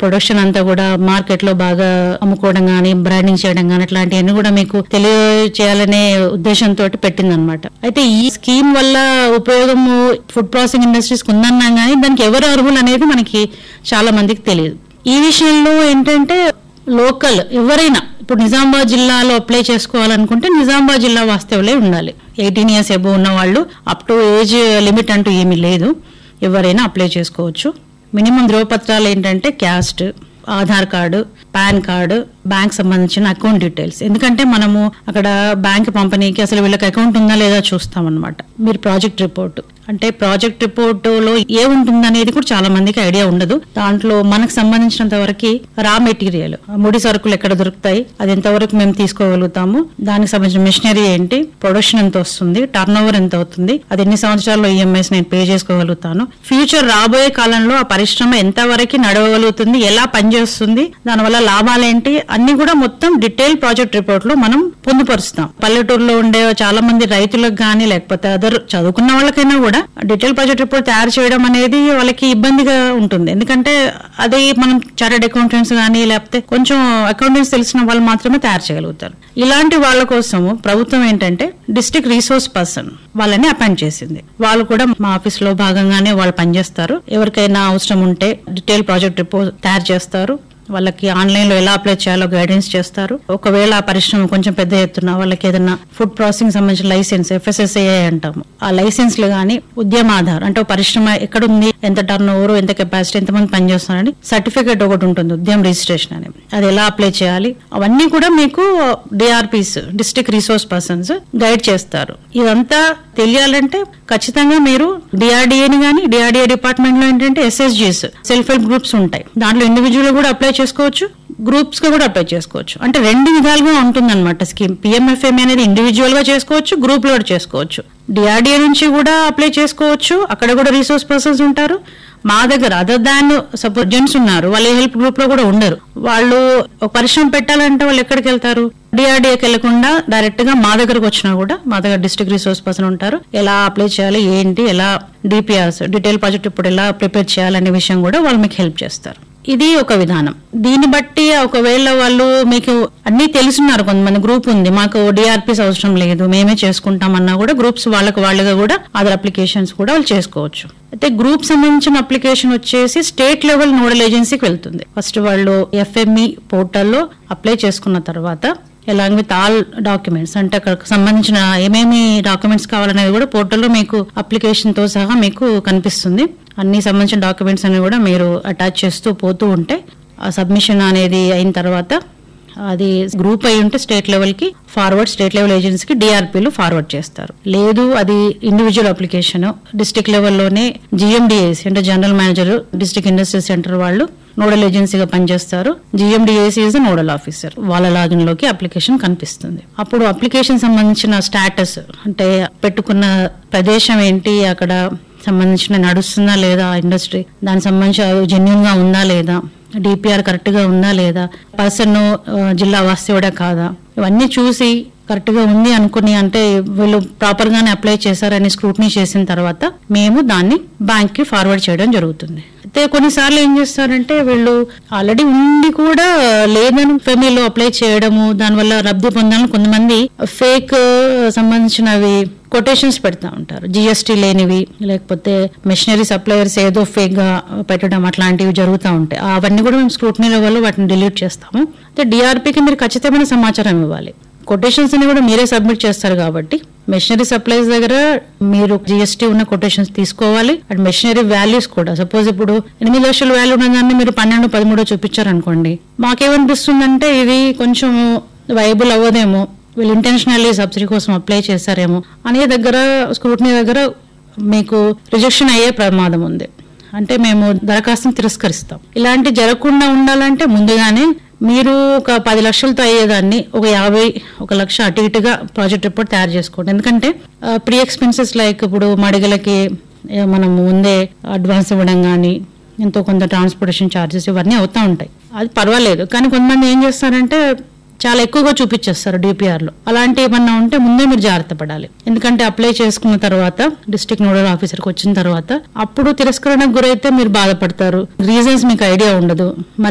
production అంతా కూడా market లో బాగా అమ్ముకోవడం కానీ బ్రాండింగ్ చేయడం కానీ అట్లాంటివన్నీ కూడా మీకు తెలియచేయాలనే ఉద్దేశంతో పెట్టిందనమాట అయితే ఈ స్కీమ్ వల్ల ఉపయోగము ఫుడ్ ప్రాసెసింగ్ ఇండస్ట్రీస్ ఉందన్నా కానీ దానికి ఎవరు అర్హులు అనేది మనకి చాలా మందికి తెలియదు ఈ విషయంలో ఏంటంటే లోకల్ ఎవరైనా ఇప్పుడు నిజామాబాద్ జిల్లాలో అప్లై చేసుకోవాలనుకుంటే నిజామాబాద్ జిల్లా వాస్తవులే ఉండాలి ఎయిటీన్ ఇయర్స్ ఎబో ఉన్న వాళ్ళు అప్ టు ఏజ్ లిమిట్ అంటూ ఏమీ లేదు ఎవరైనా అప్లై చేసుకోవచ్చు మినిమం ధ్రువపత్రాలు ఏంటంటే caste Aadhaar card PAN card bank సంబంధించిన అకౌంట్ డీటెయిల్స్ ఎందుకంటే మనము అక్కడ బ్యాంక్ పంపనీకి అసలు వీళ్ళకి అకౌంట్ ఉందా లేదా చూస్తాం అనమాట మీరు ప్రాజెక్ట్ రిపోర్ట్ అంటే ప్రాజెక్ట్ రిపోర్ట్ లో ఏ ఉంటుంది అనేది కూడా చాలా మందికి ఐడియా ఉండదు దాంట్లో మనకు సంబంధించినంత వరకు రా మెటీరియల్ ముడి సరుకులు ఎక్కడ దొరుకుతాయి అది ఎంతవరకు మేము తీసుకోగలుగుతాము దానికి సంబంధించిన మిషనరీ ఏంటి ప్రొడక్షన్ ఎంత వస్తుంది టర్న్ ఓవర్ ఎంత అవుతుంది అది ఎన్ని సంవత్సరాల్లో ఈఎంఐస్ నేను పే చేసుకోగలుగుతాను ఫ్యూచర్ రాబోయే కాలంలో ఆ పరిశ్రమ ఎంత వరకు నడవగలుగుతుంది ఎలా పనిచేస్తుంది దానివల్ల లాభాలేంటి అన్ని కూడా మొత్తం డీటెయిల్ ప్రాజెక్ట్ రిపోర్ట్ లో మనం పొందుపరుస్తాం పల్లెటూరులో ఉండే చాలా మంది రైతులకు కానీ లేకపోతే అదర్ చదువుకున్న వాళ్ళకైనా కూడా డీటెయిల్ ప్రాజెక్ట్ రిపోర్ట్ తయారు చేయడం అనేది వాళ్ళకి ఇబ్బందిగా ఉంటుంది ఎందుకంటే అది మనం చార్టెడ్ అకౌంటెంట్స్ కానీ లేకపోతే కొంచెం అకౌంటెంట్స్ తెలిసిన వాళ్ళు మాత్రమే తయారు చేయగలుగుతారు ఇలాంటి వాళ్ళ కోసము ప్రభుత్వం ఏంటంటే డిస్ట్రిక్ట్ రీసోర్స్ పర్సన్ వాళ్ళని అపాయింట్ చేసింది వాళ్ళు కూడా మా ఆఫీస్ లో భాగంగానే వాళ్ళు పనిచేస్తారు ఎవరికైనా అవసరం ఉంటే డీటెయిల్ ప్రాజెక్ట్ రిపోర్ట్ తయారు చేస్తారు వాళ్ళకి ఆన్లైన్ లో ఎలా అప్లై చేయాలో గైడెన్స్ చేస్తారు ఒకవేళ ఆ పరిశ్రమ కొంచెం పెద్ద ఎత్తున వాళ్ళకి ఏదైనా ఫుడ్ ప్రాసెసింగ్ సంబంధించిన లైసెన్స్ ఎఫ్ఎస్ఎస్ఏ అంటాము ఆ లైసెన్స్లు గానీ ఉద్యమ ఆధార్ అంటే ఒక పరిశ్రమ ఎక్కడ ఉంది ఎంత టర్న్ ఓవర్ ఎంత కెపాసిటీ ఎంతమంది పనిచేస్తున్నారని సర్టిఫికేట్ ఒకటి ఉంటుంది ఉద్యమ రిజిస్ట్రేషన్ అని అది ఎలా అప్లై చేయాలి అవన్నీ కూడా మీకు DRPs district resource persons guide చేస్తారు ఇదంతా తెలియాలంటే ఖచ్చితంగా మీరు డిఆర్డిఏని కానీ డిఆర్డిఏ డిపార్ట్మెంట్ లో ఏంటంటే ఎస్ఎస్జీస్ సెల్ఫ్ హెల్ప్ గ్రూప్స్ ఉంటాయి దాంట్లో ఇండివిజువల్ కూడా అప్లై చేసుకోవచ్చు గ్రూప్స్ గా కూడా అప్లై చేసుకోవచ్చు అంటే రెండు విధాలుగా ఉంటుందన్నమాట స్కీమ్ పిఎంఎఫ్ఎం అనేది ఇండివిజువల్ గా చేసుకోవచ్చు గ్రూప్ లో కూడా చేసుకోవచ్చు డిఆర్డిఏ నుంచి కూడా అప్లై చేసుకోవచ్చు అక్కడ కూడా రీసోర్స్ పర్సన్స్ ఉంటారు మా దగ్గర అదర్ దాన్ సపోజ్ జెంట్స్ ఉన్నారు వాళ్ళు హెల్ప్ గ్రూప్ లో కూడా ఉండరు వాళ్ళు ఒక పరిశ్రమ పెట్టాలంటే వాళ్ళు ఎక్కడికి వెళ్తారు డిఆర్డీఏకి వెళ్లకుండా డైరెక్ట్ గా మా దగ్గరకు వచ్చినా కూడా మా దగ్గర డిస్ట్రిక్ట్ రిసోర్స్ పర్సన్ ఉంటారు ఎలా అప్లై చేయాలి ఏంటి ఎలా డిపిఆర్స్ డీటెయిల్ ప్రాజెక్ట్ ఇప్పుడు ఎలా ప్రిపేర్ చేయాలనే విషయం కూడా వాళ్ళు మీకు హెల్ప్ చేస్తారు ఇది ఒక విధానం దీన్ని బట్టి ఒకవేళ వాళ్ళు మీకు అన్ని తెలుసున్నారు కొంతమంది గ్రూప్ ఉంది మాకు డిఆర్పిస్ అవసరం లేదు మేమే చేసుకుంటామన్నా కూడా గ్రూప్స్ వాళ్ళకి వాళ్ళుగా కూడా అదర్ అప్లికేషన్స్ కూడా వాళ్ళు చేసుకోవచ్చు అయితే గ్రూప్ సంబంధించిన అప్లికేషన్ వచ్చేసి స్టేట్ లెవెల్ నోడల్ ఏజెన్సీకి వెళ్తుంది ఫస్ట్ వాళ్ళు ఎఫ్ఎంఈ పోర్టల్లో అప్లై చేసుకున్న తర్వాత ఎలాంగ్ విత్ ఆల్ డాక్యుమెంట్స్ అంటే అక్కడ సంబంధించిన ఏమేమి డాక్యుమెంట్స్ కావాలనేది కూడా పోర్టల్లో మీకు అప్లికేషన్ తో సహా మీకు కనిపిస్తుంది అన్ని సంబంధించిన డాక్యుమెంట్స్ అనేవి కూడా మీరు అటాచ్ చేస్తూ పోతూ ఉంటే ఆ సబ్మిషన్ అనేది అయిన తర్వాత అది గ్రూప్ అయి ఉంటే స్టేట్ లెవెల్ కి ఫార్వర్డ్ స్టేట్ లెవెల్ ఏజెన్సీకి డిఆర్పీలు ఫార్వర్డ్ చేస్తారు లేదు అది ఇండివిజువల్ అప్లికేషన్ డిస్ట్రిక్ట్ లెవెల్లోనే జిఎండిఏసి అంటే general manager district industry centre వాళ్ళు నోడల్ ఏజెన్సీగా పనిచేస్తారు జిఎండిఏసి ఇస్ నోడల్ ఆఫీసర్ వాళ్ళ లాగిన్ లోకి అప్లికేషన్ కనిపిస్తుంది అప్పుడు అప్లికేషన్ సంబంధించిన స్టాటస్ అంటే పెట్టుకున్న ప్రదేశం ఏంటి అక్కడ సంబంధించిన నడుస్తుందా లేదా ఇండస్ట్రీ దానికి సంబంధించి జెన్యున్ గా ఉందా లేదా డిపిఆర్ కరెక్ట్ గా ఉందా లేదా పర్సన్ జిల్లా వాస్తవుడా కాదా ఇవన్నీ చూసి కరెక్ట్ గా ఉంది అనుకుని అంటే వీళ్ళు ప్రాపర్ గానే అప్లై చేశారని స్క్రూటనీ చేసిన తర్వాత మేము దాన్ని బ్యాంక్ కి ఫార్వర్డ్ చేయడం జరుగుతుంది అయితే కొన్నిసార్లు ఏం చేస్తారంటే వీళ్ళు ఆల్రెడీ ఉండి కూడా లేదని ఫెమిలో అప్లై చేయడము దానివల్ల లబ్ధి పొందాలని కొంతమంది ఫేక్ సంబంధించినవి కొటేషన్స్ పెడతా ఉంటారు జిఎస్టీ లేనివి లేకపోతే మెషినరీ సప్లయర్స్ ఏదో ఫేక్ గా పెట్టడం అట్లాంటివి జరుగుతూ ఉంటాయి అవన్నీ కూడా మేము స్క్రూటనీ లెవెల్లో వాటిని డిలీట్ చేస్తాము అయితే డిఆర్పీకి మీరు ఖచ్చితమైన సమాచారం ఇవ్వాలి కొటేషన్స్ అని కూడా మీరే సబ్మిట్ చేస్తారు కాబట్టి మెషినరీ సప్లైస్ దగ్గర మీరు జిఎస్టీ ఉన్న కొటేషన్స్ తీసుకోవాలి అండ్ మెషినరీ వాల్యూస్ కూడా సపోజ్ ఇప్పుడు ఎనిమిది లక్షల వాల్యూ ఉన్నదాన్ని మీరు పన్నెండు పదమూడో చూపించారనుకోండి మాకేమనిపిస్తుందంటే ఇది కొంచెం వైబుల్ అవ్వదేమో వీళ్ళు ఇంటెన్షనల్లీ సబ్సిడీ కోసం అప్లై చేశారేమో అనే దగ్గర స్క్రూటనీ దగ్గర మీకు రిజెక్షన్ అయ్యే ప్రమాదం ఉంది అంటే మేము దరఖాస్తును తిరస్కరిస్తాం ఇలాంటి జరగకుండా ఉండాలంటే ముందుగానే మీరు ఒక పది లక్షలతో అయ్యేదాన్ని ఒక యాభై ఒక లక్ష అటు ఇటుగా ప్రాజెక్ట్ రిపోర్ట్ తయారు చేసుకోండి ఎందుకంటే ప్రీ ఎక్స్పెన్సెస్ లైక్ ఇప్పుడు మడిగలకి ఏ, మనం ముందే అడ్వాన్స్ ఇవ్వడం కానీ ఎంతో కొంత ట్రాన్స్పోర్టేషన్ ఛార్జెస్ ఇవన్నీ అవుతూ ఉంటాయి అది పర్వాలేదు కానీ కొంతమంది ఏం చేస్తారంటే చాలా ఎక్కువగా చూపించేస్తారు డిపిఆర్ లో అలాంటి ఏమన్నా ఉంటే ముందే మీరు జాగ్రత్త పడాలి ఎందుకంటే అప్లై చేసుకున్న తర్వాత డిస్ట్రిక్ట్ నోడల్ ఆఫీసర్కి వచ్చిన తర్వాత అప్పుడు తిరస్కరణకు గురైతే మీరు బాధపడతారు రీజన్స్ మీకు ఐడియా ఉండదు మళ్ళీ